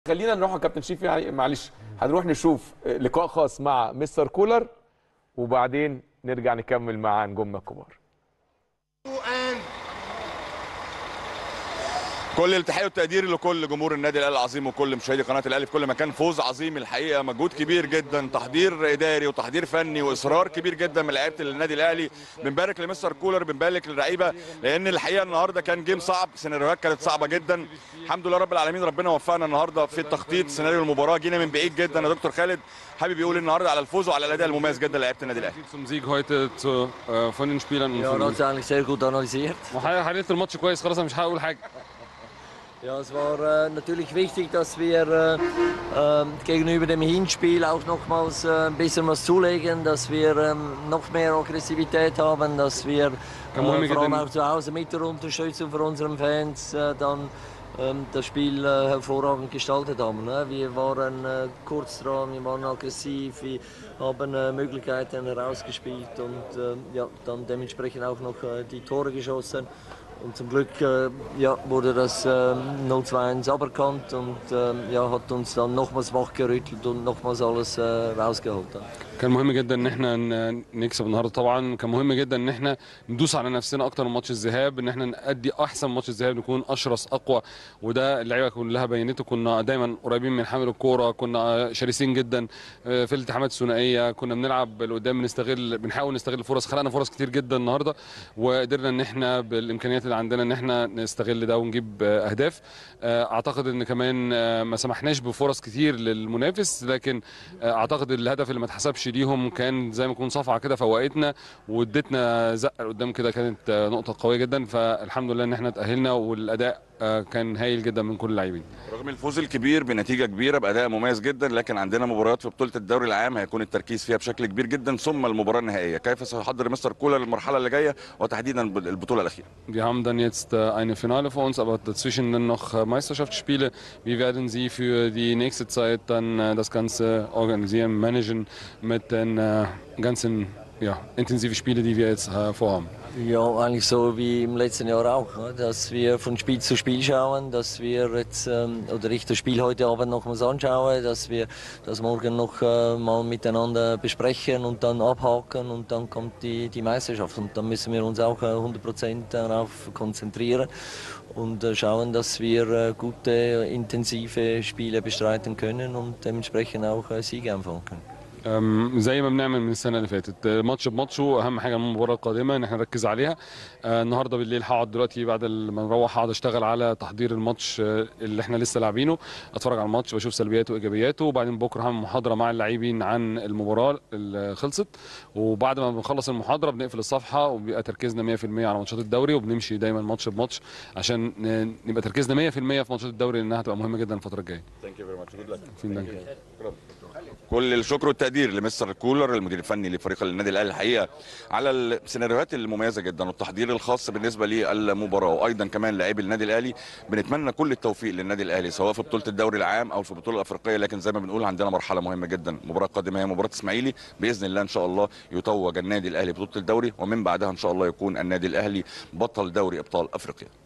خلينا نروح يا كابتن شيف يعني معلش هنروح نشوف لقاء خاص مع مستر كولر وبعدين نرجع نكمل مع نجومنا الكبار كل التحيه والتقدير لكل جمهور النادي الاهلي العظيم وكل مشاهدي قناه الاهلي في كل مكان فوز عظيم الحقيقه مجهود كبير جدا تحضير اداري وتحضير فني واصرار كبير جدا من لعيبه النادي الاهلي بنبارك لمستر كولر بنبارك للعيبه لان الحقيقه النهارده كان جيم صعب سيناريوهات كانت صعبه جدا الحمد لله رب العالمين ربنا وفقنا النهارده في التخطيط سيناريو المباراه جينا من بعيد جدا يا دكتور خالد حابب يقول النهارده على الفوز وعلى الاداء المميز جدا لعيبه النادي الاهلي Zum Sieg heute zu, äh, von den Spielern und Ja, von das ist eigentlich sehr gut analysiert. حللت الماتش كويس خلاص انا مش هقول حاجه Ja, es war äh, natürlich wichtig, dass wir äh, äh, gegenüber dem Hinspiel auch nochmals äh, ein bisschen was zulegen, dass wir ähm, noch mehr Aggressivität haben, dass wir Kann man äh, mit vor allem den- auch zu Hause mit der Unterstützung von unseren Fans äh, dann ähm, das Spiel äh, hervorragend gestaltet haben. Ne? Wir waren äh, kurz dran, wir waren aggressiv, wir haben äh, Möglichkeiten herausgespielt und äh, ja, dann dementsprechend auch noch äh, die Tore geschossen. Und zum Glück äh, ja, wurde das ähm, 0-2-1 aberkannt und ähm, ja, hat uns dann nochmals wachgerüttelt und nochmals alles äh, rausgeholt. Ja. كان مهم جدا ان احنا ن- نكسب النهارده طبعا كان مهم جدا ان احنا ندوس على نفسنا اكتر من ماتش الذهاب ان احنا نأدي احسن ماتش الذهاب نكون اشرس اقوى وده اللعيبه كلها بينته كنا دايما قريبين من حامل الكوره كنا شرسين جدا آه، في الالتحامات الثنائيه كنا بنلعب لقدام بنستغل بنحاول نستغل فرص خلقنا فرص كتير جدا النهارده وقدرنا ان احنا بالامكانيات اللي عندنا ان احنا نستغل ده ونجيب آه، اهداف آه، اعتقد ان كمان آه، ما سمحناش بفرص كتير للمنافس لكن آه، اعتقد الهدف اللي ما اتحسبش ليهم كان زي ما يكون صفعه كده فوقتنا وادتنا زقه قدام كده كانت آه، نقطه قويه جدا فالحمد لله ان احنا تاهلنا والاداء آه، كان هايل جدا من كل اللاعبين رغم الفوز الكبير بنتيجه كبيره باداء مميز جدا لكن عندنا مباريات في بطوله الدوري العام هيكون التركيز فيها بشكل كبير جدا ثم المباراه النهائيه كيف سيحضر مستر كولر المرحله اللي جايه وتحديدا البطوله الاخيره Wir haben dann jetzt äh, eine Finale vor uns, aber dazwischen dann noch äh, Meisterschaftsspiele. Wie werden Sie für die nächste Zeit dann äh, das Ganze organisieren, managen mit den äh, ganzen ja, intensiven Spielen, die wir jetzt äh, vorhaben? Ja, eigentlich so wie im letzten Jahr auch, ne? dass wir von Spiel zu Spiel schauen, dass wir jetzt, ähm, oder ich das Spiel heute Abend nochmals anschaue, dass wir das morgen noch äh, mal miteinander besprechen und dann abhaken und dann kommt die, die Meisterschaft und dann müssen wir uns auch äh, 100% darauf konzentrieren und äh, schauen, dass wir äh, gute, intensive Spiele bestreiten können und dementsprechend auch äh, Siege einfahren können. أم، زي ما بنعمل من السنه اللي فاتت آه، ماتش بماتشه اهم حاجه من المباراه القادمه ان احنا نركز عليها آه، النهارده بالليل هقعد دلوقتي بعد ما نروح هقعد اشتغل على تحضير الماتش آه، اللي احنا لسه لاعبينه اتفرج على الماتش بشوف سلبياته وايجابياته وبعدين بكره هعمل محاضره مع اللاعبين عن المباراه اللي خلصت وبعد ما بنخلص المحاضره بنقفل الصفحه وبيبقى تركيزنا 100% على ماتشات الدوري وبنمشي دايما ماتش بماتش عشان ن- نبقى تركيزنا 100% في ماتشات الدوري لانها هتبقى مهمه جدا الفتره الجايه فين دانك. كل الشكر والتقدير لمستر كولر المدير الفني لفريق النادي الاهلي الحقيقه على السيناريوهات المميزه جدا والتحضير الخاص بالنسبه للمباراه وايضا كمان لاعبي النادي الاهلي بنتمنى كل التوفيق للنادي الاهلي سواء في بطوله الدوري العام او في البطوله الافريقيه لكن زي ما بنقول عندنا مرحله مهمه جدا المباراه القادمه هي مباراه اسماعيلي باذن الله ان شاء الله يتوج النادي الاهلي ببطوله الدوري ومن بعدها ان شاء الله يكون النادي الاهلي بطل دوري ابطال افريقيا